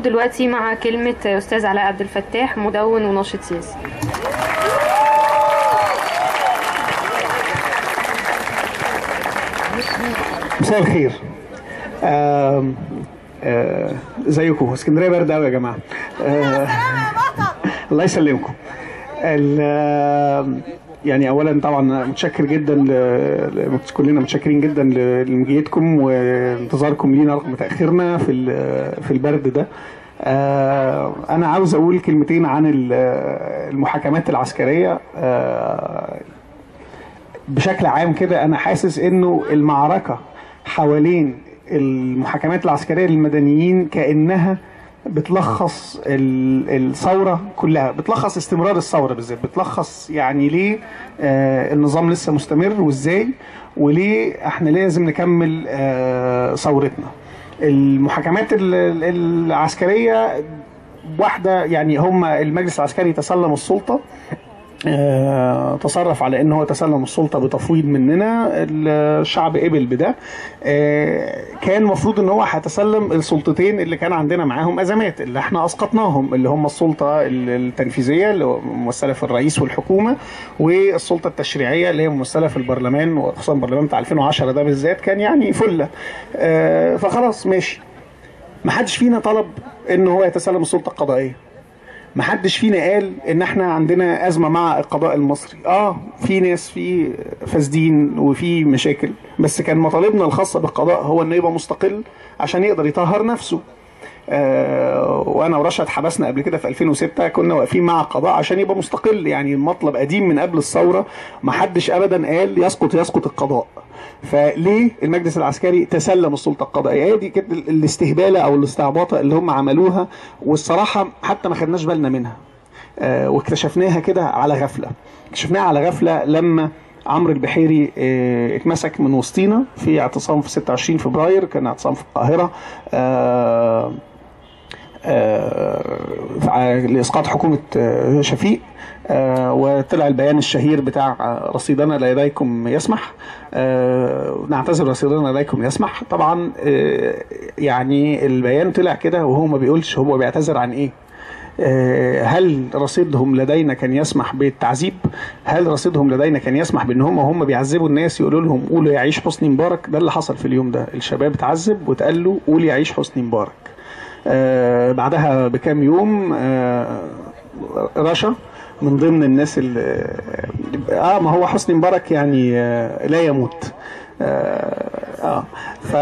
دلوقتي مع كلمة أستاذ علاء عبد الفتاح مدون وناشط سياسي مساء الخير آم، آه، ازيكم اسكندريه برد قوي يا جماعه آه، الله يسلمكم ال- آم، يعني اولا طبعا متشكر جدا ل- ل- كلنا متشكرين جدا ل- لمجيتكم وانتظاركم لينا رغم تاخيرنا في ال- في البرد ده آه، انا عاوز اقول كلمتين عن ال- المحاكمات العسكريه آه، بشكل عام كده انا حاسس انه المعركه حوالين المحاكمات العسكريه للمدنيين كانها بتلخص ال- الثوره كلها بتلخص استمرار الثوره بالذات بتلخص يعني ليه آه النظام لسه مستمر وازاي وليه احنا لازم نكمل آه ثورتنا المحاكمات ال- ال- العسكريه واحده يعني هم المجلس العسكري تسلم السلطه آه، تصرف على ان هو تسلم السلطه بتفويض مننا الشعب قبل بده آه، كان المفروض ان هو هيتسلم السلطتين اللي كان عندنا معاهم ازمات اللي احنا اسقطناهم اللي هم السلطه التنفيذيه اللي هو ممثله في الرئيس والحكومه والسلطه التشريعيه اللي هي ممثله في البرلمان وخصوصا البرلمان بتاع 2010 ده بالذات كان يعني فله آه، فخلاص ماشي ما حدش فينا طلب ان هو يتسلم السلطه القضائيه ما حدش فينا قال ان احنا عندنا ازمه مع القضاء المصري اه في ناس في فاسدين وفي مشاكل بس كان مطالبنا الخاصه بالقضاء هو انه يبقى مستقل عشان يقدر يطهر نفسه آه وانا ورشا اتحبسنا قبل كده في 2006 كنا واقفين مع القضاء عشان يبقى مستقل يعني مطلب قديم من قبل الثوره ما حدش ابدا قال يسقط يسقط القضاء فليه المجلس العسكري تسلم السلطه القضائيه هي دي كده الاستهباله او الاستعباطه اللي هم عملوها والصراحه حتى ما خدناش بالنا منها آه، واكتشفناها كده على غفله اكتشفناها على غفله لما عمرو البحيري آه، اتمسك من وسطينا في اعتصام في 26 فبراير كان اعتصام في القاهره آه، آه، لاسقاط حكومه آه، شفيق آه، وطلع البيان الشهير بتاع آه، رصيدنا لديكم يسمح آه، نعتذر رصيدنا لديكم يسمح طبعا آه، يعني البيان طلع كده وهو ما بيقولش هو بيعتذر عن ايه آه، هل رصيدهم لدينا كان يسمح بالتعذيب؟ هل رصيدهم لدينا كان يسمح بان هم هم بيعذبوا الناس يقولوا لهم قولوا يعيش حسني مبارك؟ ده اللي حصل في اليوم ده، الشباب اتعذب واتقال له قول يعيش حسني مبارك. آه بعدها بكام يوم آه رشا من ضمن الناس اللي اه ما هو حسني مبارك يعني آه لا يموت اه, آه ف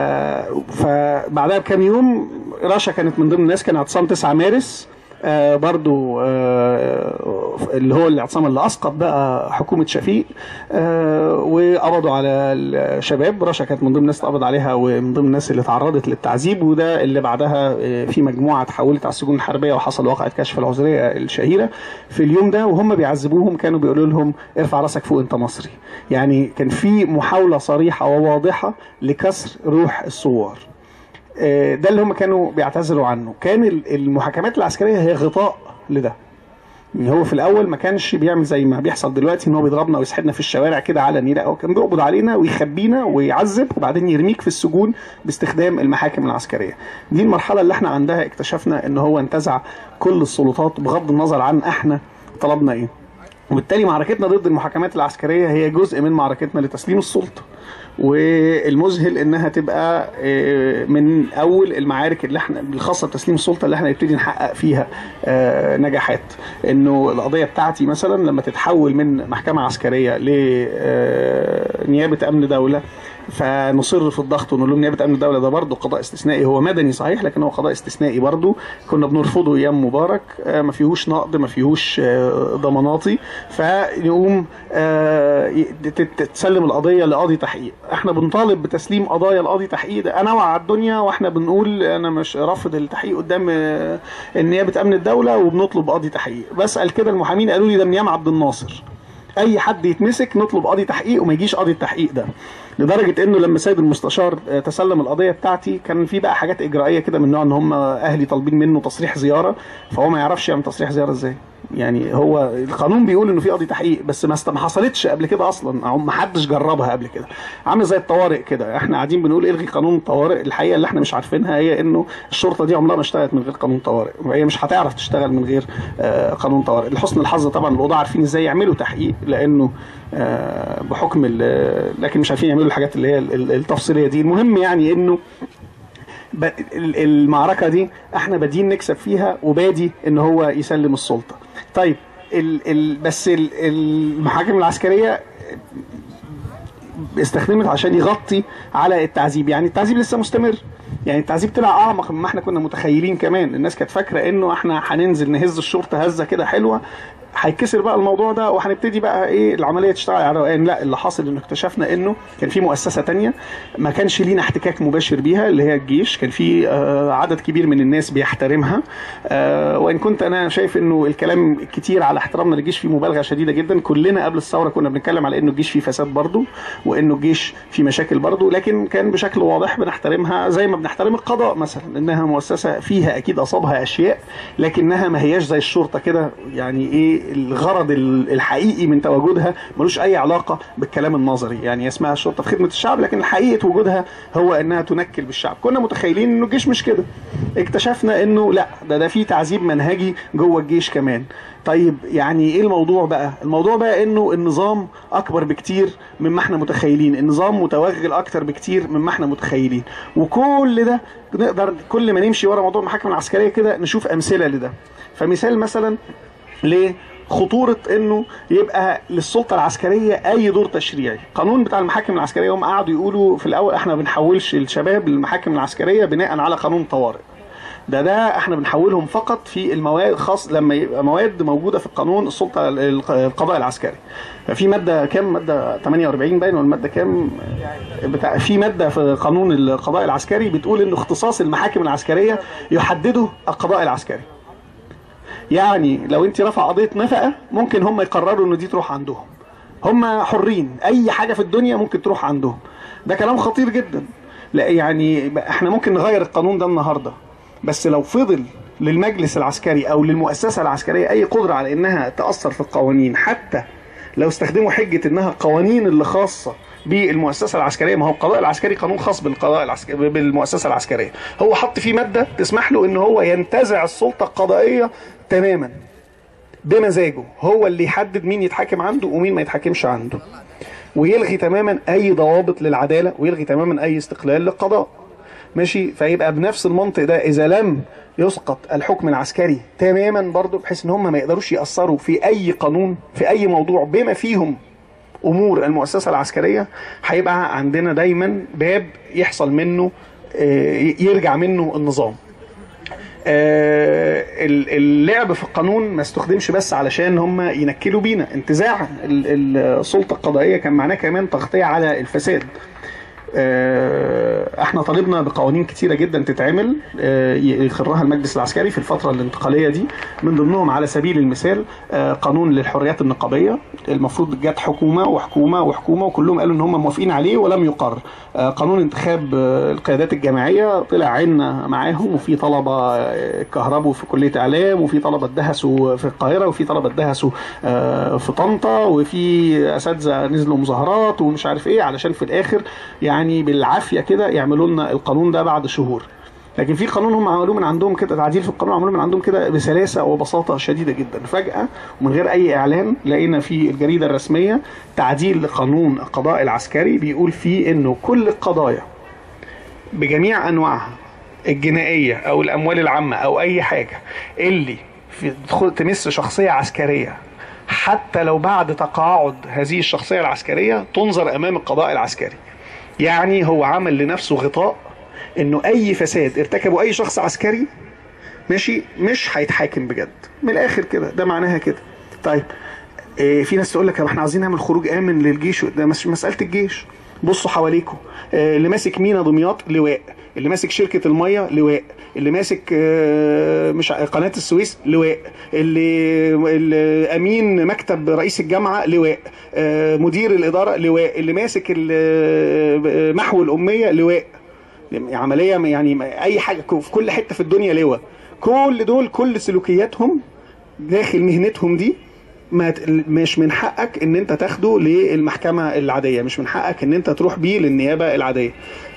فبعدها بكام يوم رشا كانت من ضمن الناس كان اعتصام 9 مارس آه برضو آه اللي هو الاعتصام اللي اسقط بقى حكومه شفيق آه وقبضوا على الشباب رشا كانت من ضمن الناس اللي قبض عليها ومن ضمن الناس اللي تعرضت للتعذيب وده اللي بعدها آه في مجموعه اتحولت على السجون الحربيه وحصل واقعه كشف العذريه الشهيره في اليوم ده وهم بيعذبوهم كانوا بيقولوا لهم ارفع راسك فوق انت مصري يعني كان في محاوله صريحه وواضحه لكسر روح الثوار ده اللي هم كانوا بيعتذروا عنه كان المحاكمات العسكريه هي غطاء لده يعني هو في الاول ما كانش بيعمل زي ما بيحصل دلوقتي ان هو بيضربنا ويسحبنا في الشوارع كده علني لا هو كان بيقبض علينا ويخبينا ويعذب وبعدين يرميك في السجون باستخدام المحاكم العسكريه دي المرحله اللي احنا عندها اكتشفنا ان هو انتزع كل السلطات بغض النظر عن احنا طلبنا ايه وبالتالي معركتنا ضد المحاكمات العسكريه هي جزء من معركتنا لتسليم السلطه والمذهل انها تبقى من اول المعارك اللي احنا الخاصه بتسليم السلطه اللي احنا نبتدي نحقق فيها نجاحات انه القضيه بتاعتي مثلا لما تتحول من محكمه عسكريه لنيابه امن دوله فنصر في الضغط ونقول لهم نيابه امن الدوله ده برضه قضاء استثنائي هو مدني صحيح لكن هو قضاء استثنائي برضه كنا بنرفضه ايام مبارك ما فيهوش نقد ما فيهوش ضماناتي فنقوم تسلم القضيه لقاضي تحقيق احنا بنطالب بتسليم قضايا لقاضي تحقيق ده انوع على الدنيا واحنا بنقول انا مش رافض التحقيق قدام نيابه امن الدوله وبنطلب قاضي تحقيق بسال كده المحامين قالوا لي ده من ايام عبد الناصر اي حد يتمسك نطلب قاضي تحقيق وما يجيش قاضي التحقيق ده لدرجه انه لما سيد المستشار آه، تسلم القضيه بتاعتي كان في بقى حاجات اجرائيه كده من نوع ان هم اهلي طالبين منه تصريح زياره فهو ما يعرفش يعمل تصريح زياره ازاي يعني هو القانون بيقول انه في قضيه تحقيق بس ما است- ما حصلتش قبل كده اصلا او ما حدش جربها قبل كده عامل زي الطوارئ كده احنا قاعدين بنقول الغي قانون الطوارئ الحقيقه اللي احنا مش عارفينها هي انه الشرطه دي عمرها ما اشتغلت من غير قانون طوارئ وهي مش هتعرف تشتغل من غير آه، قانون طوارئ لحسن الحظ طبعا القضاه عارفين ازاي يعملوا تحقيق لانه آه، بحكم ال- لكن مش عارفين يعملوا الحاجات اللي هي ال- ال- التفصيليه دي المهم يعني انه ب- ال- المعركه دي احنا بادين نكسب فيها وبادي ان هو يسلم السلطه طيب ال ال بس ال- المحاكم العسكريه استخدمت عشان يغطي على التعذيب يعني التعذيب لسه مستمر يعني التعذيب طلع اعمق مما احنا كنا متخيلين كمان الناس كانت فاكره انه احنا هننزل نهز الشرطه هزه كده حلوه هيتكسر بقى الموضوع ده وهنبتدي بقى ايه العمليه تشتغل على روقان لا اللي حاصل انه اكتشفنا انه كان في مؤسسه تانية ما كانش لينا احتكاك مباشر بيها اللي هي الجيش كان في آه، عدد كبير من الناس بيحترمها آه، وان كنت انا شايف انه الكلام كتير على احترامنا للجيش فيه مبالغه شديده جدا كلنا قبل الثوره كنا بنتكلم على انه الجيش فيه فساد برضه وانه الجيش فيه مشاكل برضه لكن كان بشكل واضح بنحترمها زي ما بنحترم القضاء مثلا انها مؤسسه فيها اكيد اصابها اشياء لكنها ما هياش زي الشرطه كده يعني ايه الغرض ال- الحقيقي من تواجدها ملوش اي علاقه بالكلام النظري يعني اسمها الشرطه في خدمه الشعب لكن حقيقه وجودها هو انها تنكل بالشعب كنا متخيلين انه الجيش مش كده اكتشفنا انه لا ده ده في تعذيب منهجي جوه الجيش كمان طيب يعني ايه الموضوع بقى الموضوع بقى انه النظام اكبر بكتير مما احنا متخيلين النظام متوغل اكتر بكتير مما احنا متخيلين وكل ده نقدر كل ما نمشي ورا موضوع المحاكم العسكريه كده نشوف امثله لده فمثال مثلا لخطورة انه يبقى للسلطة العسكرية اي دور تشريعي قانون بتاع المحاكم العسكرية هم قعدوا يقولوا في الاول احنا ما بنحولش الشباب للمحاكم العسكرية بناء على قانون طوارئ ده ده احنا بنحولهم فقط في المواد خاص لما يبقى مواد موجوده في القانون السلطه الق- القضاء العسكري ففي ماده كام ماده 48 باين ولا الماده كام بتاع في ماده في قانون القضاء العسكري بتقول ان اختصاص المحاكم العسكريه يحدده القضاء العسكري يعني لو انت رافع قضيه نفقه ممكن هم يقرروا ان دي تروح عندهم هم حرين اي حاجه في الدنيا ممكن تروح عندهم ده كلام خطير جدا لا يعني احنا ممكن نغير القانون ده النهارده بس لو فضل للمجلس العسكري او للمؤسسه العسكريه اي قدره على انها تاثر في القوانين حتى لو استخدموا حجه انها القوانين اللي خاصه بالمؤسسه العسكريه ما هو القضاء العسكري قانون خاص بالقضاء العسكري بالمؤسسه العسكريه هو حط فيه ماده تسمح له ان هو ينتزع السلطه القضائيه تماما بمزاجه هو اللي يحدد مين يتحاكم عنده ومين ما يتحاكمش عنده ويلغي تماما اي ضوابط للعداله ويلغي تماما اي استقلال للقضاء ماشي فيبقى بنفس المنطق ده اذا لم يسقط الحكم العسكري تماما برضه بحيث ان هم ما يقدروش ياثروا في اي قانون في اي موضوع بما فيهم امور المؤسسه العسكريه هيبقى عندنا دايما باب يحصل منه آه، يرجع منه النظام آه، ال- اللعب في القانون ما استخدمش بس علشان هم ينكلوا بينا انتزاع ال- السلطه القضائيه كان معناه كمان تغطيه على الفساد آه، احنا طالبنا بقوانين كتيره جدا تتعمل آه، يقرها المجلس العسكري في الفتره الانتقاليه دي من ضمنهم على سبيل المثال آه، قانون للحريات النقابيه المفروض جت حكومه وحكومه وحكومه وكلهم قالوا ان هم موافقين عليه ولم يقر آه، قانون انتخاب آه، القيادات الجماعيه طلع عنا معاهم وفي طلبه آه، كهربوا في كليه اعلام وفي طلبه دهسوا في القاهره وفي طلبه دهسوا آه، في طنطا وفي اساتذه نزلوا مظاهرات ومش عارف ايه علشان في الاخر يعني بالعافيه كده يعملوا لنا القانون ده بعد شهور لكن في قانون هم عملوه من عندهم كده تعديل في القانون عملوه من عندهم كده بسلاسه وبساطه شديده جدا فجاه ومن غير اي اعلان لقينا في الجريده الرسميه تعديل لقانون القضاء العسكري بيقول فيه انه كل القضايا بجميع انواعها الجنائيه او الاموال العامه او اي حاجه اللي في تدخل تمس شخصيه عسكريه حتى لو بعد تقاعد هذه الشخصيه العسكريه تنظر امام القضاء العسكري يعني هو عمل لنفسه غطاء انه اي فساد ارتكبه اي شخص عسكري ماشي مش هيتحاكم بجد من الاخر كده ده معناها كده طيب إيه في ناس تقول لك طب احنا عايزين نعمل خروج امن للجيش ده مش مساله الجيش بصوا حواليكم إيه اللي ماسك مينا دمياط لواء اللي ماسك شركه الميه لواء اللي ماسك آه، مش ع- قناه السويس لواء اللي اللي امين مكتب رئيس الجامعه لواء آه، مدير الاداره لواء اللي ماسك ال- آه، محو الاميه لواء عمليه يعني اي حاجه في كل حته في الدنيا لواء كل دول كل سلوكياتهم داخل مهنتهم دي ما ت- مش من حقك ان انت تاخده للمحكمه العاديه مش من حقك ان انت تروح بيه للنيابه العاديه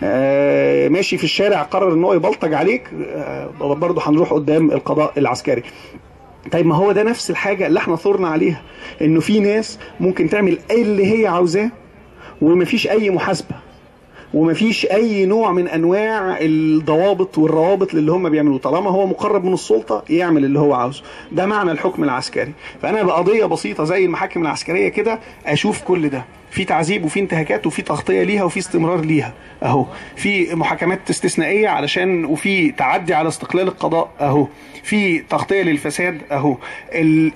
آه، ماشي في الشارع قرر ان هو يبلطج عليك آه، برضه هنروح قدام القضاء العسكري طيب ما هو ده نفس الحاجه اللي احنا ثرنا عليها انه في ناس ممكن تعمل اللي هي عاوزاه ومفيش اي محاسبه ومفيش اي نوع من انواع الضوابط والروابط اللي هم بيعملوه طالما هو مقرب من السلطه يعمل اللي هو عاوزه ده معنى الحكم العسكري فانا بقضيه بسيطه زي المحاكم العسكريه كده اشوف كل ده في تعذيب وفي انتهاكات وفي تغطيه ليها وفي استمرار ليها اهو في محاكمات استثنائيه علشان وفي تعدي على استقلال القضاء اهو في تغطيه للفساد اهو ال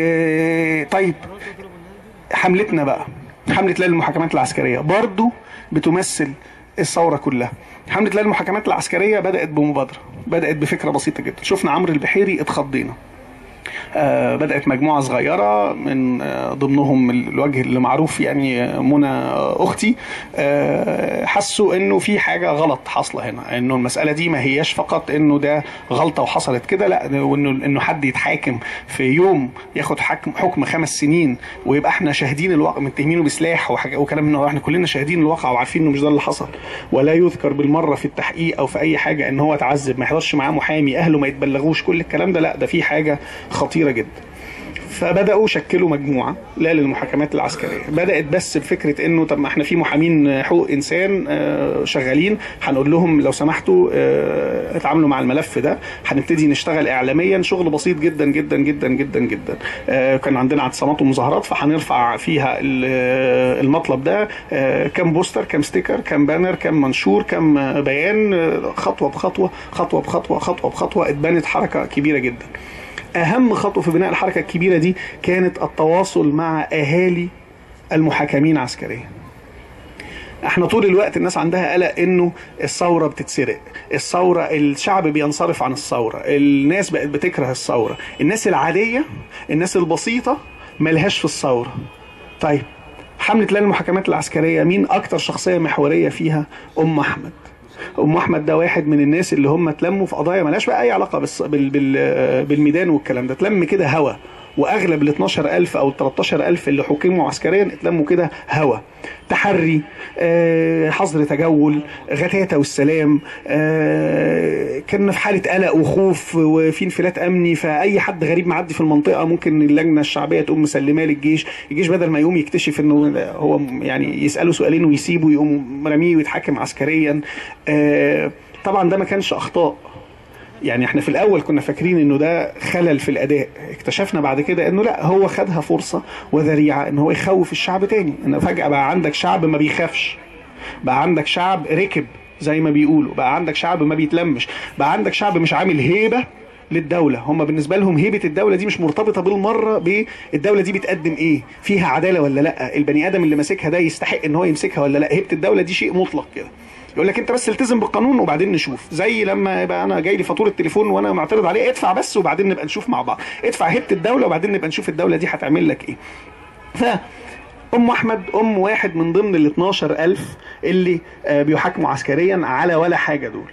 ال طيب حملتنا بقى حملة ليل المحاكمات العسكرية برضو بتمثل الثورة كلها حملة ليل المحاكمات العسكرية بدأت بمبادرة بدأت بفكرة بسيطة جدا شفنا عمرو البحيري اتخضينا آه، بدأت مجموعة صغيرة من آه، ضمنهم ال- الوجه اللي معروف يعني آه، منى آه، أختي آه، حسوا إنه في حاجة غلط حاصلة هنا إنه المسألة دي ما هياش فقط إنه ده غلطة وحصلت كده لا وإنه إنه حد يتحاكم في يوم ياخد حكم حكم خمس سنين ويبقى إحنا شاهدين الواقع متهمينه بسلاح وحاجة وكلام من هو إحنا كلنا شاهدين الواقع وعارفين إنه مش ده اللي حصل ولا يذكر بالمرة في التحقيق أو في أي حاجة إن هو اتعذب ما يحضرش معاه محامي أهله ما يتبلغوش كل الكلام ده لا ده في حاجة خطيرة جدا فبداوا شكلوا مجموعه لا للمحاكمات العسكريه بدات بس بفكره انه طب ما احنا في محامين حقوق انسان آه، شغالين هنقول لهم لو سمحتوا آه، اتعاملوا مع الملف ده هنبتدي نشتغل اعلاميا شغل بسيط جدا جدا جدا جدا جدا آه، كان عندنا اعتصامات ومظاهرات فهنرفع فيها ال- آه، المطلب ده آه، كم بوستر كم ستيكر كم بانر كم منشور كم آه، بيان آه، خطوه بخطوه خطوه بخطوه خطوه بخطوه اتبنت حركه كبيره جدا اهم خطوه في بناء الحركه الكبيره دي كانت التواصل مع اهالي المحاكمين عسكريا احنا طول الوقت الناس عندها قلق انه الثوره بتتسرق الثوره الشعب بينصرف عن الثوره الناس بقت بتكره الثوره الناس العاديه الناس البسيطه ملهاش في الثوره طيب حمله ليل المحاكمات العسكريه مين اكتر شخصيه محوريه فيها ام احمد ام احمد ده واحد من الناس اللي هم اتلموا في قضايا ملهاش بقى اي علاقه بالص- بال بال بالميدان والكلام ده اتلم كده هوا واغلب ال 12000 او ال 13000 اللي حكموا عسكريا اتلموا كده هوا تحري آه، حظر تجول غتاتة والسلام آه، كنا في حالة قلق وخوف وفي انفلات أمني فأي حد غريب معدي في المنطقة ممكن اللجنة الشعبية تقوم مسلماه للجيش الجيش بدل ما يقوم يكتشف انه هو يعني يسأله سؤالين ويسيبه يقوم رميه ويتحاكم عسكريا آه، طبعا ده ما كانش أخطاء يعني احنا في الاول كنا فاكرين انه ده خلل في الاداء اكتشفنا بعد كده انه لا هو خدها فرصه وذريعه ان هو يخوف الشعب تاني ان فجاه بقى عندك شعب ما بيخافش بقى عندك شعب ركب زي ما بيقولوا بقى عندك شعب ما بيتلمش بقى عندك شعب مش عامل هيبه للدولة هم بالنسبة لهم هيبة الدولة دي مش مرتبطة بالمرة بالدولة دي بتقدم ايه فيها عدالة ولا لا البني آدم اللي ماسكها ده يستحق ان هو يمسكها ولا لا هيبة الدولة دي شيء مطلق كده يقول لك انت بس التزم بالقانون وبعدين نشوف زي لما يبقى انا جاي لي فاتوره تليفون وانا معترض عليه ادفع بس وبعدين نبقى نشوف مع بعض ادفع هيبه الدوله وبعدين نبقى نشوف الدوله دي هتعمل لك ايه ف ام احمد ام واحد من ضمن ال 12000 اللي آه، بيحاكموا عسكريا على ولا حاجه دول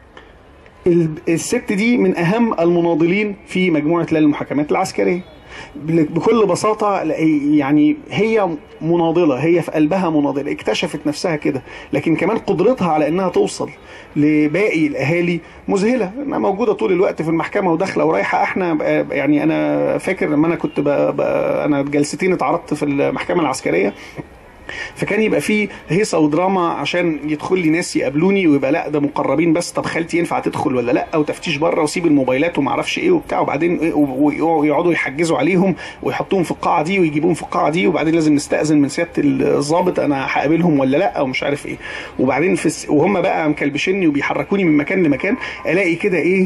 ال- الست دي من اهم المناضلين في مجموعه ليل المحاكمات العسكريه بل- بكل بساطه لا- يعني هي مناضله هي في قلبها مناضله اكتشفت نفسها كده لكن كمان قدرتها على انها توصل لباقي الاهالي مذهله انها موجوده طول الوقت في المحكمه وداخله ورايحه احنا بقى- يعني انا فاكر لما انا كنت بقى بقى انا جلستين اتعرضت في المحكمه العسكريه فكان يبقى فيه هيصه ودراما عشان يدخل لي ناس يقابلوني ويبقى لا ده مقربين بس طب خالتي ينفع تدخل ولا لا وتفتيش بره وسيب الموبايلات وما اعرفش ايه وبتاع وبعدين إيه و- ويقعدوا يحجزوا عليهم ويحطوهم في القاعه دي ويجيبوهم في القاعه دي وبعدين لازم نستاذن من سياده الضابط انا هقابلهم ولا لا ومش عارف ايه وبعدين في الس... وهم بقى مكلبشني وبيحركوني من مكان لمكان الاقي كده ايه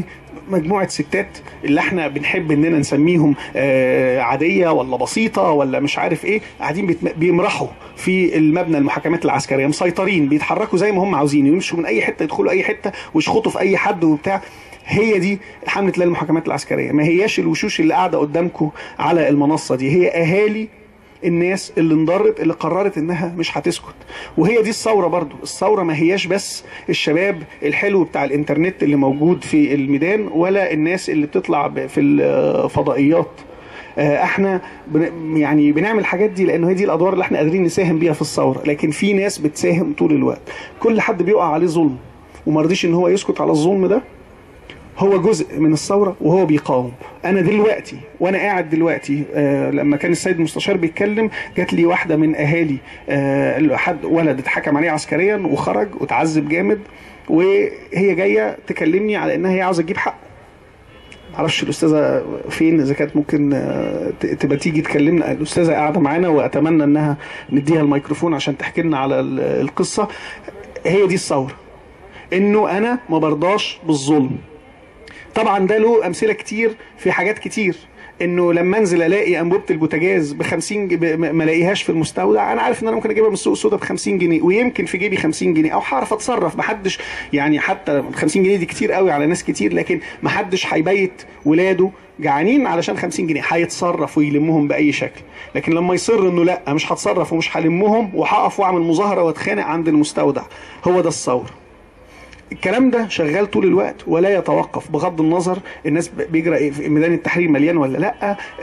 مجموعه ستات اللي احنا بنحب اننا نسميهم آه، عاديه ولا بسيطه ولا مش عارف ايه قاعدين بيتم- بيمرحوا في المبنى المحاكمات العسكريه مسيطرين بيتحركوا زي ما هم عاوزين يمشوا من اي حته يدخلوا اي حته ويشخطوا في اي حد وبتاع هي دي حمله لا المحاكمات العسكريه ما هياش الوشوش اللي قاعده قدامكم على المنصه دي هي اهالي الناس اللي انضرت اللي قررت انها مش هتسكت وهي دي الثوره برضو الثوره ما هياش بس الشباب الحلو بتاع الانترنت اللي موجود في الميدان ولا الناس اللي بتطلع ب- في الفضائيات آه، احنا بن يعني بنعمل الحاجات دي لانه هي دي الادوار اللي احنا قادرين نساهم بيها في الثوره لكن في ناس بتساهم طول الوقت كل حد بيقع عليه ظلم وما رضيش ان هو يسكت على الظلم ده هو جزء من الثوره وهو بيقاوم انا دلوقتي وانا قاعد دلوقتي آه لما كان السيد المستشار بيتكلم جات لي واحده من اهالي آه حد ولد اتحكم عليه عسكريا وخرج وتعذب جامد وهي جايه تكلمني على انها هي عاوزه تجيب حق معرفش الاستاذه فين اذا كانت ممكن آه، ت- تبقى تيجي تكلمنا الاستاذه قاعده معانا واتمنى انها نديها الميكروفون عشان تحكي لنا على ال- القصه هي دي الثوره انه انا ما برضاش بالظلم طبعا ده له امثله كتير في حاجات كتير انه لما انزل الاقي انبوبه البوتاجاز ب 50 ج- ب- ما الاقيهاش في المستودع انا عارف ان انا ممكن اجيبها من السوق السوداء ب 50 جنيه ويمكن في جيبي 50 جنيه او هعرف اتصرف محدش يعني حتى 50 جنيه دي كتير قوي على ناس كتير لكن محدش هيبيت ولاده جعانين علشان 50 جنيه هيتصرف ويلمهم باي شكل لكن لما يصر انه لا مش هتصرف ومش هلمهم وهقف واعمل مظاهره واتخانق عند المستودع هو ده الثوره الكلام ده شغال طول الوقت ولا يتوقف بغض النظر الناس ب- بيجرى إيه في ميدان التحرير مليان ولا لا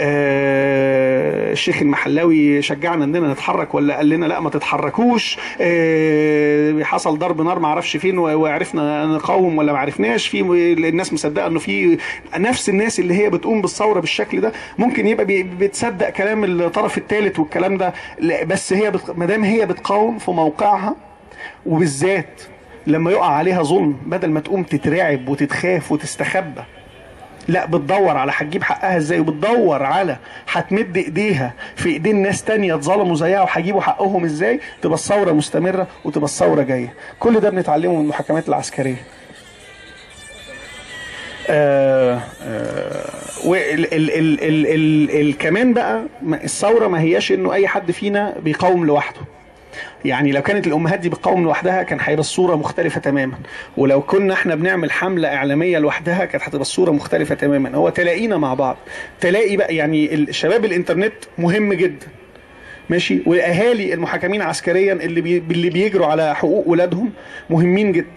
آه الشيخ المحلاوي شجعنا اننا نتحرك ولا قال لنا لا ما تتحركوش آه حصل ضرب نار ما اعرفش فين و- وعرفنا نقاوم ولا ما عرفناش في الناس مصدقه انه في نفس الناس اللي هي بتقوم بالثوره بالشكل ده ممكن يبقى بي- بتصدق كلام الطرف الثالث والكلام ده لا، بس هي بت... ما دام هي بتقاوم في موقعها وبالذات لما يقع عليها ظلم بدل ما تقوم تترعب وتتخاف وتستخبى لا بتدور على هتجيب حقها ازاي وبتدور على هتمد ايديها في ايدين ناس تانية اتظلموا زيها وهيجيبوا حقهم ازاي تبقى الثوره مستمره وتبقى الثوره جايه كل ده بنتعلمه من المحاكمات العسكريه آه آه وال ال ال ال ال ال كمان بقى ما- الثوره ما هياش انه اي حد فينا بيقاوم لوحده يعني لو كانت الامهات دي بتقاوم لوحدها كان هيبقى الصوره مختلفه تماما ولو كنا احنا بنعمل حمله اعلاميه لوحدها كانت هتبقى الصوره مختلفه تماما هو تلاقينا مع بعض تلاقي بقى يعني الشباب الانترنت مهم جدا ماشي واهالي المحاكمين عسكريا اللي بي اللي بيجروا على حقوق ولادهم مهمين جدا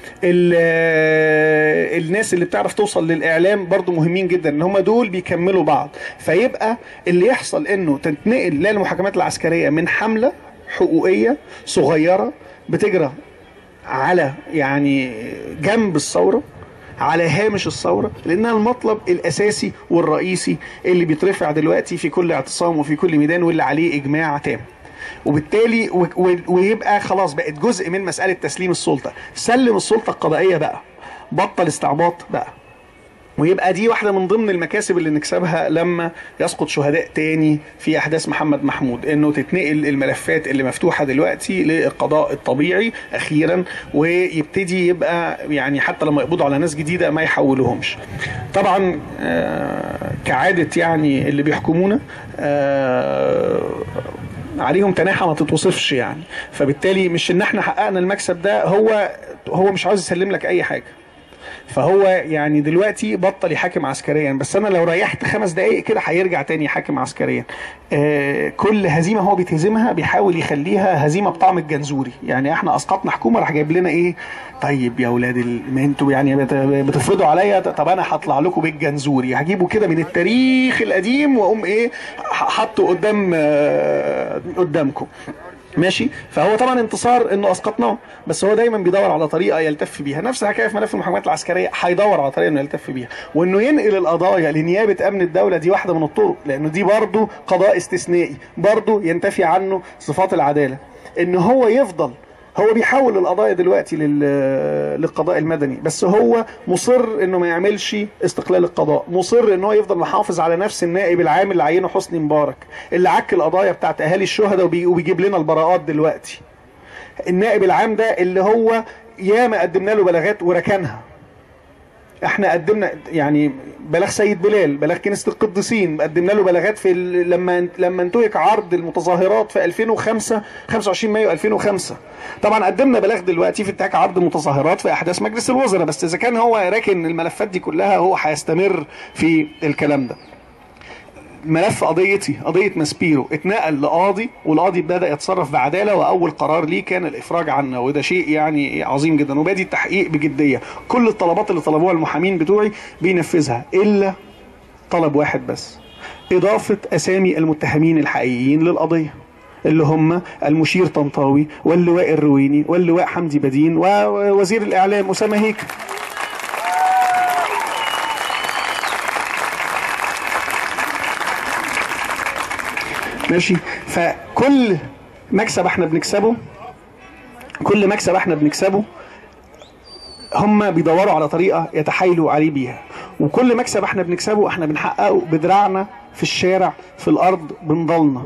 ال- الناس اللي بتعرف توصل للاعلام برضو مهمين جدا ان هم دول بيكملوا بعض فيبقى اللي يحصل انه تتنقل للمحاكمات العسكريه من حمله حقوقيه صغيره بتجرى على يعني جنب الثوره على هامش الثوره لانها المطلب الاساسي والرئيسي اللي بيترفع دلوقتي في كل اعتصام وفي كل ميدان واللي عليه اجماع تام وبالتالي و- و- ويبقى خلاص بقت جزء من مساله تسليم السلطه سلم السلطه القضائيه بقى بطل استعباط بقى ويبقى دي واحدة من ضمن المكاسب اللي نكسبها لما يسقط شهداء تاني في أحداث محمد محمود إنه تتنقل الملفات اللي مفتوحة دلوقتي للقضاء الطبيعي أخيرا ويبتدي يبقى يعني حتى لما يقبضوا على ناس جديدة ما يحولوهمش طبعا آه، كعادة يعني اللي بيحكمونا آه، عليهم تناحة ما تتوصفش يعني فبالتالي مش ان احنا حققنا المكسب ده هو هو مش عاوز يسلم لك اي حاجه فهو يعني دلوقتي بطل يحاكم عسكريا بس انا لو ريحت خمس دقائق كده هيرجع تاني يحاكم عسكريا آه كل هزيمه هو بيتهزمها بيحاول يخليها هزيمه بطعم الجنزوري يعني احنا اسقطنا حكومه راح جايب لنا ايه طيب يا اولاد ال- ما انتوا يعني بت- بتفرضوا عليا طب انا هطلع لكم بالجنزوري هجيبه كده من التاريخ القديم واقوم ايه ح- حاطه قدام آه قدامكم ماشي فهو طبعا انتصار انه اسقطناه بس هو دايما بيدور على طريقه يلتف بيها نفس الحكايه في ملف المحاكمات العسكريه هيدور على طريقه انه يلتف بيها وانه ينقل القضايا لنيابه امن الدوله دي واحده من الطرق لانه دي برضه قضاء استثنائي برضه ينتفي عنه صفات العداله ان هو يفضل هو بيحول القضايا دلوقتي لل- للقضاء المدني بس هو مصر انه ما يعملش استقلال القضاء مصر ان هو يفضل محافظ على نفس النائب العام اللي عينه حسني مبارك اللي عك القضايا بتاعت اهالي الشهداء وبي- وبيجيب لنا البراءات دلوقتي النائب العام ده اللي هو ياما قدمنا له بلاغات وركنها احنا قدمنا يعني بلاغ سيد بلال بلاغ كنيسه القديسين قدمنا له بلاغات في ال- لما لما انتهك عرض المتظاهرات في 2005 25 مايو 2005 طبعا قدمنا بلاغ دلوقتي في انتهاك عرض المتظاهرات في احداث مجلس الوزراء بس اذا كان هو راكن الملفات دي كلها هو هيستمر في الكلام ده ملف قضيتي قضيه ماسبيرو اتنقل لقاضي والقاضي بدا يتصرف بعداله واول قرار ليه كان الافراج عنا وده شيء يعني عظيم جدا وبادي التحقيق بجديه كل الطلبات اللي طلبوها المحامين بتوعي بينفذها الا طلب واحد بس اضافه اسامي المتهمين الحقيقيين للقضيه اللي هم المشير طنطاوي واللواء الرويني واللواء حمدي بدين ووزير الاعلام اسامه هيكل ماشي فكل مكسب احنا بنكسبه كل مكسب احنا بنكسبه هم بيدوروا على طريقه يتحايلوا عليه بيها وكل مكسب احنا بنكسبه احنا بنحققه بدراعنا في الشارع في الارض بنضلنا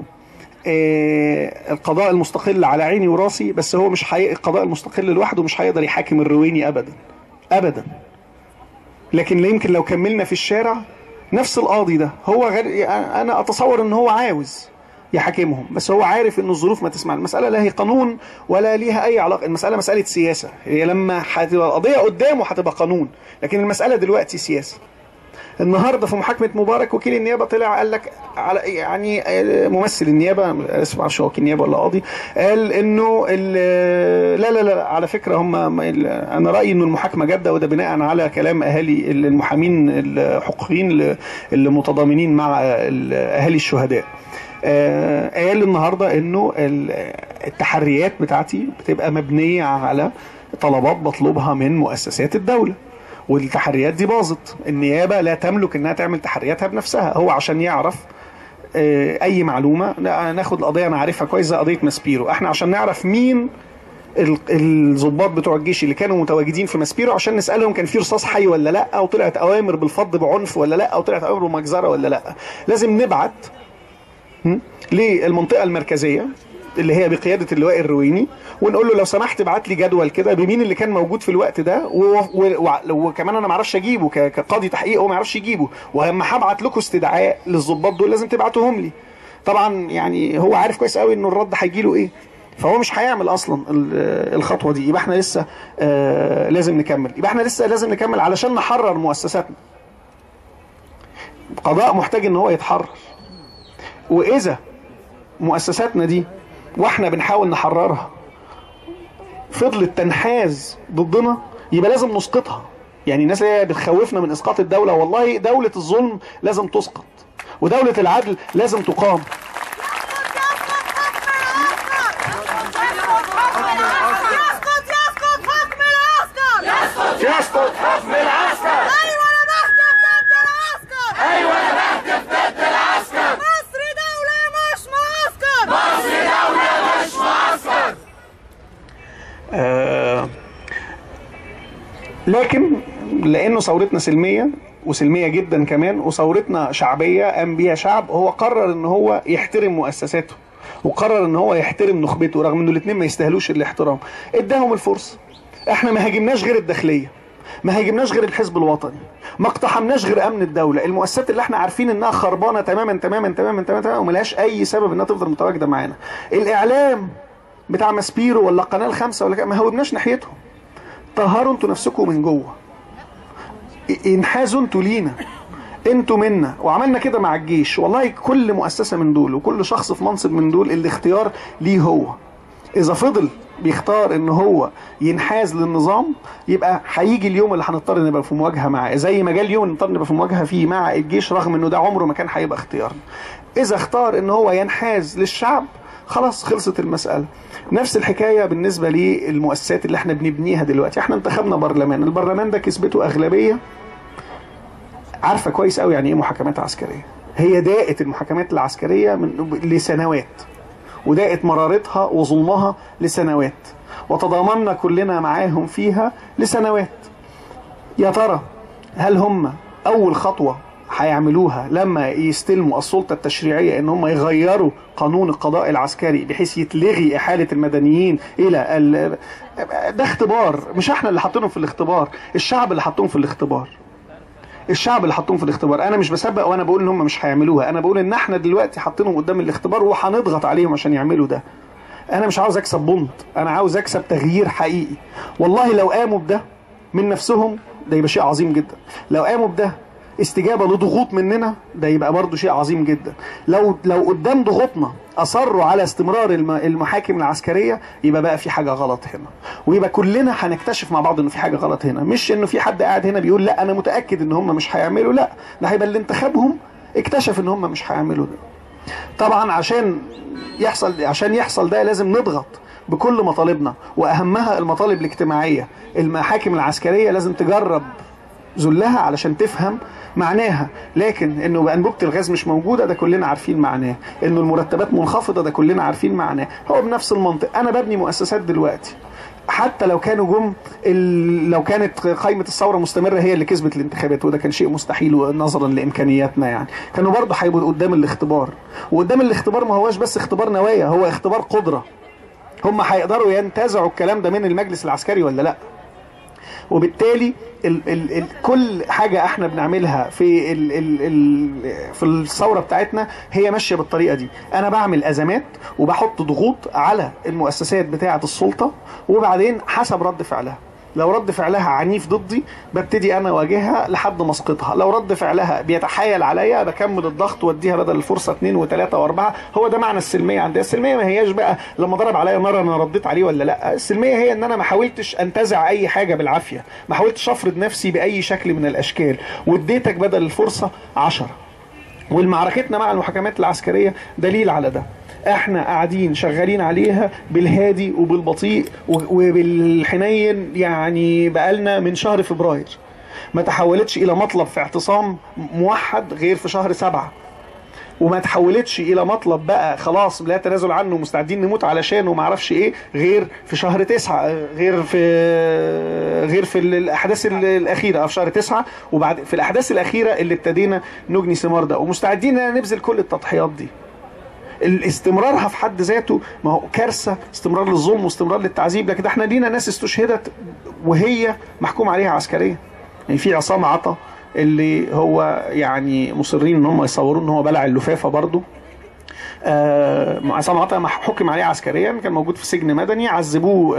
آه القضاء المستقل على عيني وراسي بس هو مش حي... القضاء المستقل لوحده مش هيقدر يحاكم الرويني ابدا ابدا لكن لا يمكن لو كملنا في الشارع نفس القاضي ده هو غير انا اتصور ان هو عاوز يحاكمهم بس هو عارف ان الظروف ما تسمع المساله لا هي قانون ولا ليها اي علاقه المساله مساله سياسه هي لما هتبقى القضيه قدامه هتبقى قانون لكن المساله دلوقتي سياسه النهارده في محاكمه مبارك وكيل النيابه طلع قال لك على يعني ممثل النيابه اسف معرفش هو وكيل نيابه ولا قاضي قال انه ال- لا لا لا على فكره هم انا رايي انه المحاكمه جاده وده بناء على كلام اهالي المحامين الحقوقيين اللي- اللي متضامنين مع ال- اهالي الشهداء آه، قال النهارده انه ال- التحريات بتاعتي بتبقى مبنيه على طلبات بطلبها من مؤسسات الدوله والتحريات دي باظت النيابه لا تملك انها تعمل تحرياتها بنفسها هو عشان يعرف آه، اي معلومه لا، ناخد القضيه انا عارفها كويس زي قضيه ماسبيرو احنا عشان نعرف مين ال- الضباط بتوع الجيش اللي كانوا متواجدين في ماسبيرو عشان نسالهم كان في رصاص حي ولا لا او طلعت اوامر بالفض بعنف ولا لا او طلعت اوامر بمجزره ولا لا لازم نبعت م? للمنطقه المركزيه اللي هي بقياده اللواء الرويني ونقول له لو سمحت ابعت لي جدول كده بمين اللي كان موجود في الوقت ده و- و- و- وكمان انا ما اعرفش اجيبه ك- كقاضي تحقيق هو ما يعرفش يجيبه ولما هبعت لكم استدعاء للظباط دول لازم تبعتوهم لي طبعا يعني هو عارف كويس قوي انه الرد هيجي له ايه فهو مش هيعمل اصلا ال- الخطوه دي يبقى احنا لسه آه لازم نكمل يبقى احنا لسه لازم نكمل علشان نحرر مؤسساتنا قضاء محتاج ان هو يتحرر واذا مؤسساتنا دي واحنا بنحاول نحررها فضلت تنحاز ضدنا يبقى لازم نسقطها يعني الناس اللي هي بتخوفنا من اسقاط الدوله والله دوله الظلم لازم تسقط ودوله العدل لازم تقام يسقط يسقط حكم العسكر يسقط حكم العسكر ايوه انا بهتف ضد العسكر ايوه انا بهتف ضد العسكر مصر دولة مش معسكر آه، لكن لانه ثورتنا سلميه وسلميه جدا كمان وثورتنا شعبيه قام بيها شعب هو قرر ان هو يحترم مؤسساته وقرر ان هو يحترم نخبته رغم انه الاثنين ما يستاهلوش الاحترام اداهم الفرصه احنا ما هاجمناش غير الداخليه ما هاجمناش غير الحزب الوطني ما اقتحمناش غير امن الدوله المؤسسات اللي احنا عارفين انها خربانه تماما تماما تماما تماما, تماماً وملهاش اي سبب انها تفضل متواجده معانا الاعلام بتاع ماسبيرو ولا قناه الخمسه ولا كده، ما هوبناش ناحيتهم طهروا انتوا نفسكم من جوه ا- انحازوا انتوا لينا انتوا منا وعملنا كده مع الجيش والله كل مؤسسه من دول وكل شخص في منصب من دول الاختيار ليه هو اذا فضل بيختار ان هو ينحاز للنظام يبقى هيجي اليوم اللي هنضطر نبقى في مواجهه معاه زي ما جه اليوم اللي نضطر نبقى في مواجهه فيه مع الجيش رغم انه ده عمره ما كان هيبقى اختيارنا اذا اختار ان هو ينحاز للشعب خلاص خلصت المسألة نفس الحكاية بالنسبة للمؤسسات اللي احنا بنبنيها دلوقتي احنا انتخبنا برلمان البرلمان ده كسبته أغلبية عارفة كويس قوي يعني ايه محاكمات عسكرية هي داءت المحاكمات العسكرية من لسنوات وداءت مرارتها وظلمها لسنوات وتضامنا كلنا معاهم فيها لسنوات يا ترى هل هم اول خطوه هيعملوها لما يستلموا السلطه التشريعيه ان هم يغيروا قانون القضاء العسكري بحيث يتلغي احاله المدنيين الى ال... ده اختبار مش احنا اللي حاطينهم في الاختبار الشعب اللي حطهم في الاختبار الشعب اللي حطهم في الاختبار انا مش بسبق وانا بقول ان هم مش هيعملوها انا بقول ان احنا دلوقتي حاطينهم قدام الاختبار وهنضغط عليهم عشان يعملوا ده انا مش عاوز اكسب بونت انا عاوز اكسب تغيير حقيقي والله لو قاموا بده من نفسهم ده يبقى شيء عظيم جدا لو قاموا بده استجابه لضغوط مننا ده يبقى برضه شيء عظيم جدا لو لو قدام ضغوطنا اصروا على استمرار الم- المحاكم العسكريه يبقى بقى في حاجه غلط هنا ويبقى كلنا هنكتشف مع بعض انه في حاجه غلط هنا مش انه في حد قاعد هنا بيقول لا انا متاكد ان هم مش هيعملوا لا ده هيبقى اللي انتخبهم اكتشف ان هم مش هيعملوا ده طبعا عشان يحصل عشان يحصل ده لازم نضغط بكل مطالبنا واهمها المطالب الاجتماعيه المحاكم العسكريه لازم تجرب ذلها علشان تفهم معناها لكن انه بقى انبوبه الغاز مش موجوده ده كلنا عارفين معناه انه المرتبات منخفضه ده كلنا عارفين معناه هو بنفس المنطق انا ببني مؤسسات دلوقتي حتى لو كانوا جم ال- لو كانت قائمه الثوره مستمره هي اللي كسبت الانتخابات وده كان شيء مستحيل نظرا لامكانياتنا يعني كانوا برضه هيبقوا قدام الاختبار وقدام الاختبار ما هوش بس اختبار نوايا هو اختبار قدره هم هيقدروا ينتزعوا الكلام ده من المجلس العسكري ولا لا وبالتالي ال ال ال كل حاجه احنا بنعملها في ال ال ال في الثوره بتاعتنا هي ماشيه بالطريقه دي انا بعمل ازمات وبحط ضغوط على المؤسسات بتاعه السلطه وبعدين حسب رد فعلها لو رد فعلها عنيف ضدي ببتدي انا اواجهها لحد ما اسقطها لو رد فعلها بيتحايل عليا بكمل الضغط واديها بدل الفرصه اثنين وثلاثه واربعه هو ده معنى السلميه عندي السلميه ما هياش بقى لما ضرب عليا مره انا رديت عليه ولا لا السلميه هي ان انا ما حاولتش انتزع اي حاجه بالعافيه ما حاولتش افرض نفسي باي شكل من الاشكال واديتك بدل الفرصه عشرة والمعركتنا مع المحاكمات العسكريه دليل على ده احنا قاعدين شغالين عليها بالهادي وبالبطيء و- وبالحنين يعني بقالنا من شهر فبراير ما تحولتش الى مطلب في اعتصام موحد غير في شهر سبعة وما تحولتش الى مطلب بقى خلاص لا تنازل عنه مستعدين نموت علشانه وما اعرفش ايه غير في شهر تسعة غير في غير في الاحداث ال- الاخيره أو في شهر تسعة وبعد في الاحداث الاخيره اللي ابتدينا نجني ثمار ده ومستعدين ان نبذل كل التضحيات دي الاستمرارها في حد ذاته ما هو كارثه استمرار للظلم واستمرار للتعذيب لكن احنا لينا ناس استشهدت وهي محكوم عليها عسكريا يعني في عصام عطا اللي هو يعني مصرين ان هم يصوروا ان هو بلع اللفافه برضه آه عصام عطا مح- حكم عليه عسكريا كان موجود في سجن مدني عذبوه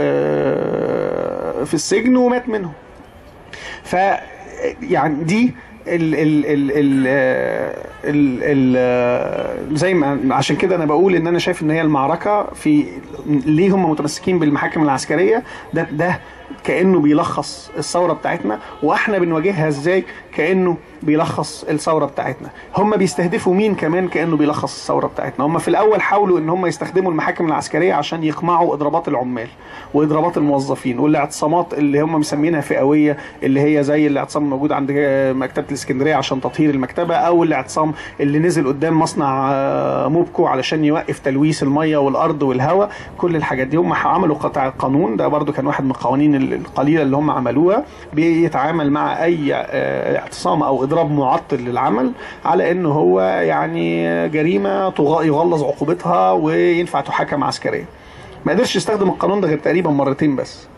آه في السجن ومات منهم ف يعني دي ال ال ال ال ال ال زي ما عشان كده انا بقول ان انا شايف ان هي المعركه في ليه هم متمسكين بالمحاكم العسكريه ده ده كانه بيلخص الثوره بتاعتنا واحنا بنواجهها ازاي كانه بيلخص الثوره بتاعتنا هم بيستهدفوا مين كمان كانه بيلخص الثوره بتاعتنا هم في الاول حاولوا ان هم يستخدموا المحاكم العسكريه عشان يقمعوا اضرابات العمال واضرابات الموظفين والاعتصامات اللي هم مسمينها فئويه اللي هي زي الاعتصام الموجود عند مكتبه الاسكندريه عشان تطهير المكتبه او الاعتصام اللي نزل قدام مصنع آه، موبكو علشان يوقف تلويث الميه والارض والهواء كل الحاجات دي هم عملوا قطع قانون ده برضو كان واحد من القوانين القليله اللي هم عملوها بيتعامل مع اي آه، اعتصام او اضراب معطل للعمل على انه هو يعني جريمه تغ- يغلظ عقوبتها وينفع تحاكم عسكريا ما قدرش يستخدم القانون ده غير تقريبا مرتين بس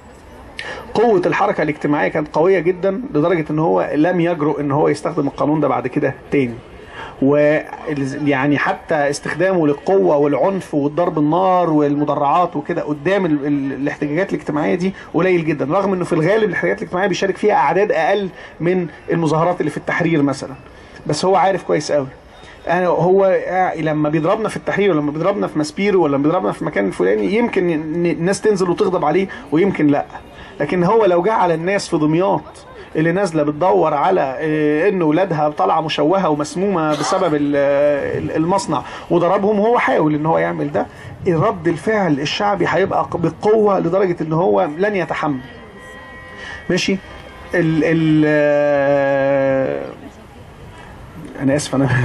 قوة الحركة الاجتماعية كانت قوية جدا لدرجة ان هو لم يجرؤ ان هو يستخدم القانون ده بعد كده تاني ويعني حتى استخدامه للقوة والعنف والضرب النار والمدرعات وكده قدام ال- ال- الاحتجاجات الاجتماعية دي قليل جدا رغم انه في الغالب الاحتجاجات الاجتماعية بيشارك فيها اعداد اقل من المظاهرات اللي في التحرير مثلا بس هو عارف كويس قوي انا هو لما بيضربنا في التحرير ولما بيضربنا في ماسبيرو ولا بيضربنا في المكان الفلاني يمكن ن- الناس تنزل وتغضب عليه ويمكن لا لكن هو لو جه على الناس في دمياط اللي نازله بتدور على آه، ان ولادها طالعه مشوهه ومسمومه بسبب ال- ال- المصنع وضربهم هو حاول ان هو يعمل ده رد الفعل الشعبي هيبقى بقوه لدرجه ان هو لن يتحمل ماشي ال ال آه، انا اسف انا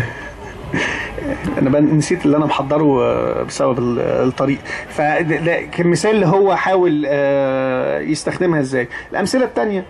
انا بقى نسيت اللي انا محضره آه، بسبب ال- الطريق فده كمثال اللي هو حاول آه، يستخدمها ازاي الامثله الثانيه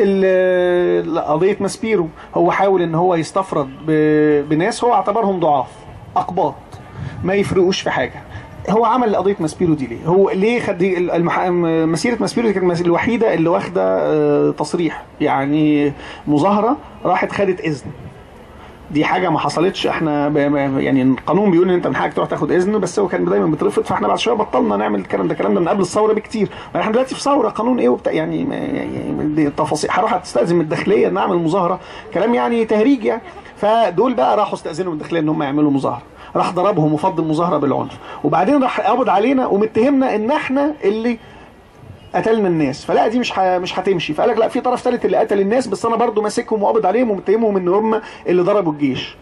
قضيه ماسبيرو هو حاول ان هو يستفرد ب- بناس هو اعتبرهم ضعاف اقباط ما يفرقوش في حاجه هو عمل قضيه ماسبيرو دي ليه؟ هو ليه خد دي المح... مسيره ماسبيرو دي كانت المس- الوحيده اللي واخده آه، تصريح يعني مظاهره راحت خدت اذن دي حاجه ما حصلتش احنا ب... ب- يعني القانون بيقول ان انت من حقك تروح تاخد اذن بس هو كان دايما بيترفض فاحنا بعد شويه بطلنا نعمل الكلام ده الكلام ده من قبل الثوره بكتير ما احنا دلوقتي في ثوره قانون ايه وبتاع يعني ما- يعني دي تفاصيل هروح استاذن من الداخليه ان اعمل مظاهره كلام يعني تهريج يعني فدول بقى راحوا استاذنوا من الداخليه ان هم يعملوا مظاهره راح ضربهم وفض المظاهره بالعنف وبعدين راح قبض علينا ومتهمنا ان احنا اللي قتلنا الناس فلا دي مش ح... مش هتمشي فقال لك لا في طرف ثالث اللي قتل الناس بس انا برضو ماسكهم وقابض عليهم ومتهمهم ان هم اللي ضربوا الجيش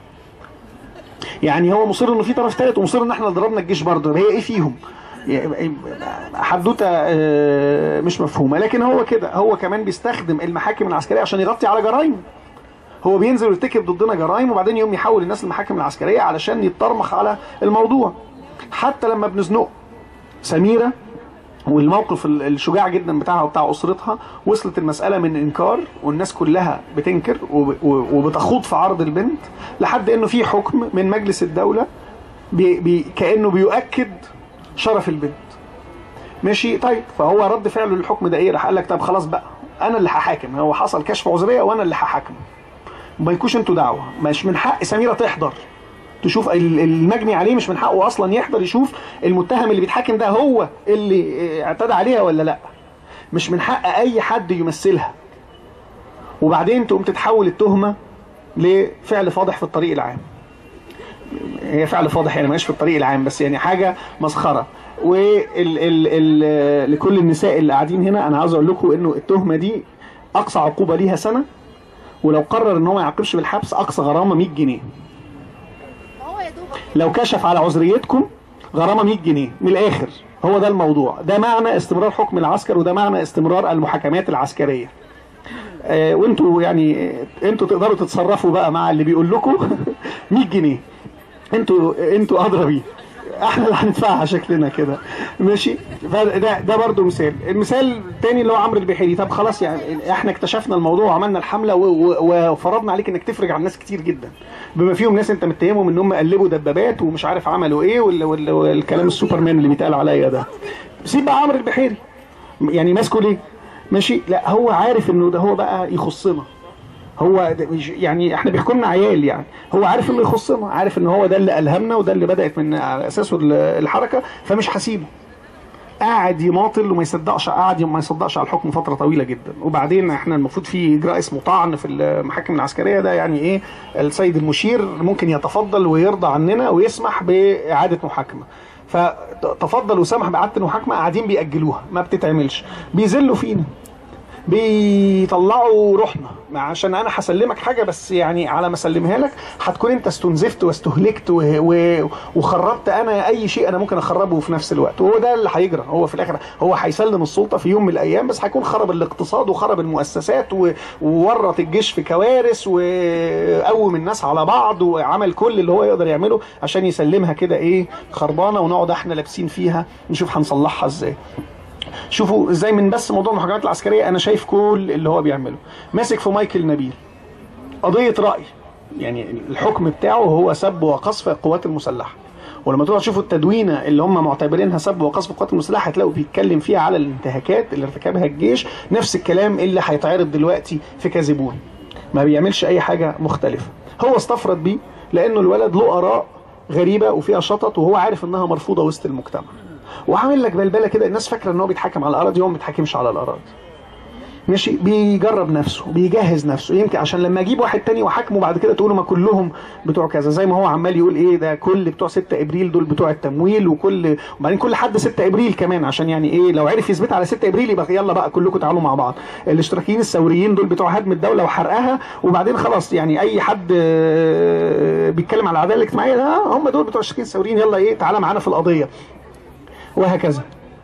يعني هو مصر انه في طرف ثالث ومصر ان احنا اللي ضربنا الجيش برضه هي ايه فيهم يعني حدوته آه، مش مفهومه لكن هو كده هو كمان بيستخدم المحاكم العسكريه عشان يغطي على جرائم هو بينزل ويرتكب ضدنا جرائم وبعدين يوم يحول الناس للمحاكم العسكريه علشان يتطرمخ على الموضوع حتى لما بنزنقه سميره والموقف ال- الشجاع جدا بتاعها وبتاع اسرتها وصلت المساله من انكار والناس كلها بتنكر وب- و- وبتخوض في عرض البنت لحد انه في حكم من مجلس الدوله بي بي كانه بيؤكد شرف البنت ماشي طيب فهو رد فعله للحكم ده ايه راح قال لك طب خلاص بقى انا اللي هحاكم هو حصل كشف عذريه وانا اللي هحاكم ما يكونش انتوا دعوه مش من حق سميره تحضر تشوف ال- المجني عليه مش من حقه اصلا يحضر يشوف المتهم اللي بيتحاكم ده هو اللي اه، اعتدى عليها ولا لا مش من حق اي حد يمثلها وبعدين تقوم تتحول التهمه لفعل فاضح في الطريق العام هي فعل فاضح يعني مش في الطريق العام بس يعني حاجه مسخره وال ال ال لكل النساء اللي قاعدين هنا انا عاوز اقول لكم انه التهمه دي اقصى عقوبه ليها سنه ولو قرر ان هو ما يعاقبش بالحبس اقصى غرامه 100 جنيه هو يا دوبك لو كشف على عذريتكم غرامه 100 جنيه من الاخر هو ده الموضوع ده معنى استمرار حكم العسكر وده معنى استمرار المحاكمات العسكريه آه وانتوا يعني آه، انتوا تقدروا تتصرفوا بقى مع اللي بيقول لكم 100 جنيه انتوا انتوا ادرى بيه احنا اللي هندفعها شكلنا كده ماشي فده ده برضو مثال المثال الثاني اللي هو عمرو البحيري طب خلاص يعني احنا اكتشفنا الموضوع وعملنا الحمله و- و- وفرضنا عليك انك تفرج عن ناس كتير جدا بما فيهم ناس انت متهمهم ان هم قلبوا دبابات ومش عارف عملوا ايه وال- وال- والكلام السوبرمان اللي بيتقال عليا ده سيب بقى عمرو البحيري يعني ماسكه ليه ماشي لا هو عارف انه ده هو بقى يخصنا هو ده مش- يعني احنا بيحكمنا عيال يعني هو عارف انه يخصنا عارف ان هو ده اللي الهمنا وده اللي بدات من على اساسه ال- الحركه فمش هسيبه قاعد يماطل وما يصدقش قاعد ما يصدقش على الحكم فتره طويله جدا وبعدين احنا المفروض في اجراء اسمه طعن في المحاكم العسكريه ده يعني ايه السيد المشير ممكن يتفضل ويرضى عننا ويسمح باعاده محاكمه فتفضل وسمح باعاده المحاكمه قاعدين بيأجلوها ما بتتعملش بيذلوا فينا بيطلعوا روحنا مع- عشان انا هسلمك حاجه بس يعني على ما اسلمها لك هتكون انت استنزفت واستهلكت و... و... وخربت انا اي شيء انا ممكن اخربه في نفس الوقت وهو ده اللي هيجرى هو في الاخر هو هيسلم السلطه في يوم من الايام بس هيكون خرب الاقتصاد وخرب المؤسسات و... وورط الجيش في كوارث وقوم الناس على بعض وعمل كل اللي هو يقدر يعمله عشان يسلمها كده ايه خربانه ونقعد احنا لابسين فيها نشوف هنصلحها ازاي شوفوا ازاي من بس موضوع المحاكمات العسكريه انا شايف كل اللي هو بيعمله ماسك في مايكل نبيل قضيه راي يعني الحكم بتاعه هو سب وقذف القوات المسلحه ولما تروحوا تشوفوا التدوينه اللي هم معتبرينها سب وقذف القوات المسلحه هتلاقوا بيتكلم فيها على الانتهاكات اللي ارتكبها الجيش نفس الكلام اللي هيتعرض دلوقتي في كاذبون ما بيعملش اي حاجه مختلفه هو استفرد بيه لانه الولد له اراء غريبه وفيها شطط وهو عارف انها مرفوضه وسط المجتمع وعامل لك بلبله كده الناس فاكره ان هو بيتحكم على الاراضي هو ما بيتحكمش على الاراضي ماشي بيجرب نفسه بيجهز نفسه يمكن عشان لما اجيب واحد تاني واحاكمه بعد كده تقولوا ما كلهم بتوع كذا زي ما هو عمال يقول ايه ده كل بتوع 6 ابريل دول بتوع التمويل وكل وبعدين كل حد 6 ابريل كمان عشان يعني ايه لو عرف يثبت على 6 ابريل يبقى يلا بقى كلكم تعالوا مع بعض الاشتراكيين الثوريين دول بتوع هدم الدوله وحرقها وبعدين خلاص يعني اي حد آه، بيتكلم على العداله الاجتماعيه ده هم دول بتوع الاشتراكيين الثوريين يلا ايه تعالى معانا في القضيه وهكذا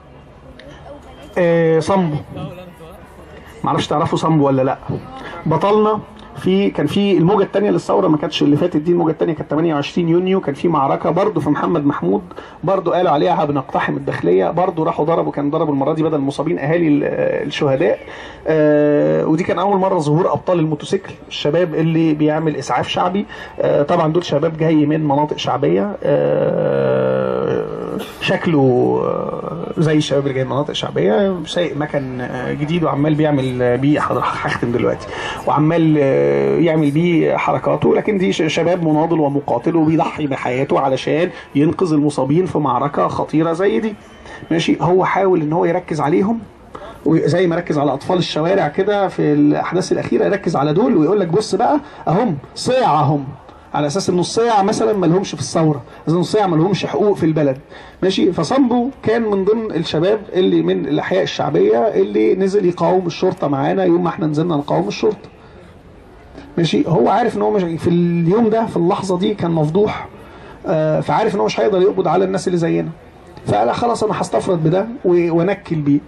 آه، صمبو معرفش تعرفوا صمبو ولا لا بطلنا في كان في الموجه الثانيه للثوره ما كانتش اللي فاتت دي الموجه الثانيه كانت 28 يونيو كان في معركه برضه في محمد محمود برضه قالوا عليها بنقتحم الداخليه برضه راحوا ضربوا كان ضربوا المره دي بدل المصابين اهالي ال- الشهداء آه ودي كان اول مره ظهور ابطال الموتوسيكل الشباب اللي بيعمل اسعاف شعبي آه طبعا دول شباب جاي من مناطق شعبيه آه شكله آه، زي الشباب اللي جاي من المناطق الشعبيه سايق مكن آه، جديد وعمال بيعمل بيه حاضر هختم دلوقتي وعمال آه، يعمل بيه حركاته لكن دي ش- شباب مناضل ومقاتل وبيضحي بحياته علشان ينقذ المصابين في معركه خطيره زي دي ماشي هو حاول ان هو يركز عليهم وزي ما ركز على اطفال الشوارع كده في الاحداث الاخيره يركز على دول ويقول لك بص بقى اهم صيع هم على اساس ان الصيع مثلا ما لهمش في الثوره اذا الصيع ما لهمش حقوق في البلد ماشي فصامبو كان من ضمن الشباب اللي من الاحياء الشعبيه اللي نزل يقاوم الشرطه معانا يوم ما احنا نزلنا نقاوم الشرطه ماشي هو عارف ان هو مش في اليوم ده في اللحظه دي كان مفضوح آه، فعارف ان هو مش هيقدر يقبض على الناس اللي زينا فقال خلاص انا هستفرد بده و- وانكل بيه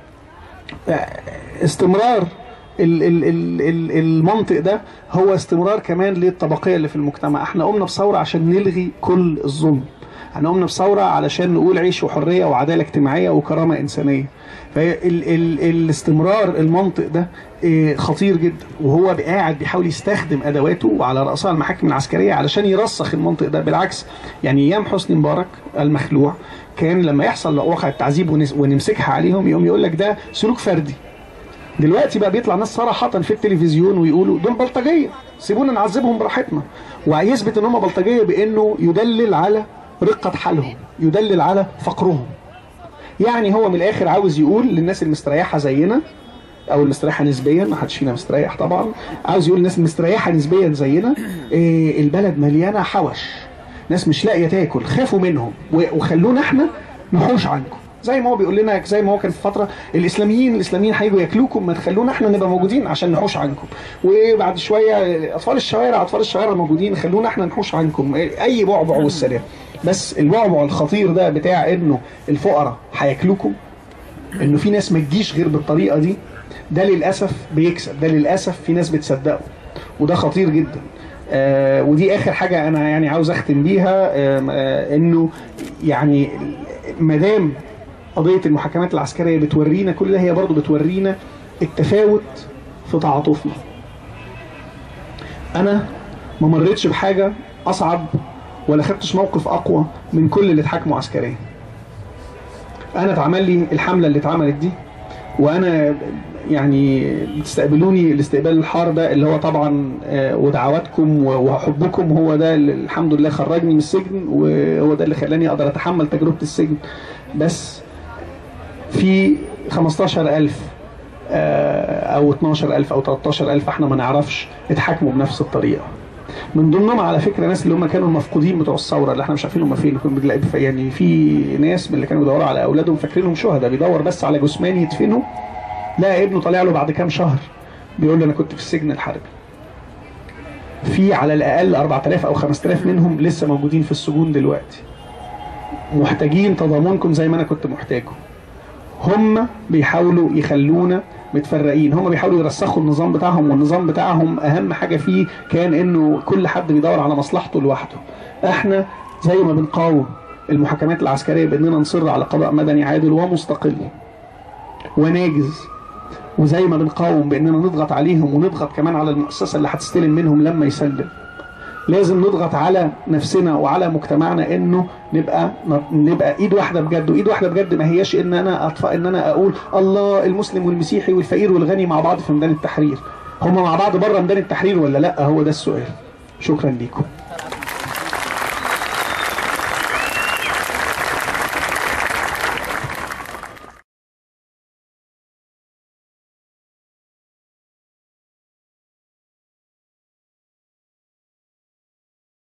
استمرار ال- ال- ال- ال- المنطق ده هو استمرار كمان للطبقيه اللي في المجتمع احنا قمنا بثوره عشان نلغي كل الظلم احنا قمنا بثوره علشان نقول عيش وحريه وعداله اجتماعيه وكرامه انسانيه فهي ال ال الاستمرار المنطق ده إيه، خطير جدا وهو قاعد بيحاول يستخدم ادواته وعلى راسها المحاكم العسكريه علشان يرسخ المنطق ده بالعكس يعني ايام حسني مبارك المخلوع كان لما يحصل واقع التعذيب ونس- ونمسكها عليهم يقوم يقول لك ده سلوك فردي دلوقتي بقى بيطلع ناس صراحة في التلفزيون ويقولوا دول بلطجية سيبونا نعذبهم براحتنا ويثبت ان هم بلطجية بانه يدلل على رقة حالهم يدلل على فقرهم يعني هو من الاخر عاوز يقول للناس المستريحة زينا او المستريحة نسبيا ما حدش فينا مستريح طبعا عاوز يقول الناس المستريحة نسبيا زينا إيه البلد مليانة حوش ناس مش لاقية تاكل خافوا منهم و- وخلونا احنا نحوش عنكم زي ما هو بيقول لنا زي ما هو كان في فتره الاسلاميين الاسلاميين هيجوا ياكلوكم ما تخلونا احنا نبقى موجودين عشان نحوش عنكم وبعد شويه اطفال الشوارع اطفال الشوارع موجودين خلونا احنا نحوش عنكم اي بعبع والسلام بس البعبع الخطير ده بتاع انه الفقراء هياكلوكم انه في ناس ما تجيش غير بالطريقه دي ده للاسف بيكسب ده للاسف في ناس بتصدقه وده خطير جدا آه ودي اخر حاجه انا يعني عاوز اختم بيها آه آه انه يعني ما دام قضيه المحاكمات العسكريه بتورينا كل ده هي برضو بتورينا التفاوت في تعاطفنا انا ما مريتش بحاجه اصعب ولا خدتش موقف اقوى من كل اللي اتحاكموا عسكريا انا اتعمل لي الحمله اللي اتعملت دي وانا يعني بتستقبلوني الاستقبال الحار ده اللي هو طبعا آه، ودعواتكم و- وحبكم هو ده اللي الحمد لله خرجني من السجن وهو ده اللي خلاني اقدر اتحمل تجربه السجن بس في 15000 آه، او 12000 او 13000 احنا ما نعرفش اتحاكموا بنفس الطريقه من ضمنهم على فكره ناس اللي هم كانوا المفقودين بتوع الثوره اللي احنا مش عارفين هم فين كنا بنلاقي يعني في ناس من اللي كانوا بيدوروا على اولادهم فاكرينهم شهداء بيدور بس على جثمان يدفنه لقى ابنه طالع له بعد كام شهر بيقول له انا كنت في السجن الحربي في على الاقل 4000 او 5000 منهم لسه موجودين في السجون دلوقتي محتاجين تضامنكم زي ما انا كنت محتاجه هم بيحاولوا يخلونا متفرقين هم بيحاولوا يرسخوا النظام بتاعهم والنظام بتاعهم اهم حاجه فيه كان انه كل حد بيدور على مصلحته لوحده احنا زي ما بنقاوم المحاكمات العسكريه باننا نصر على قضاء مدني عادل ومستقل وناجز وزي ما بنقاوم باننا نضغط عليهم ونضغط كمان على المؤسسه اللي هتستلم منهم لما يسلم لازم نضغط على نفسنا وعلى مجتمعنا انه نبقى نبقى ايد واحده بجد وايد واحده بجد ما هياش ان انا اطفى ان انا اقول الله المسلم والمسيحي والفقير والغني مع بعض في ميدان التحرير هم مع بعض بره ميدان التحرير ولا لا هو ده السؤال شكرا ليكم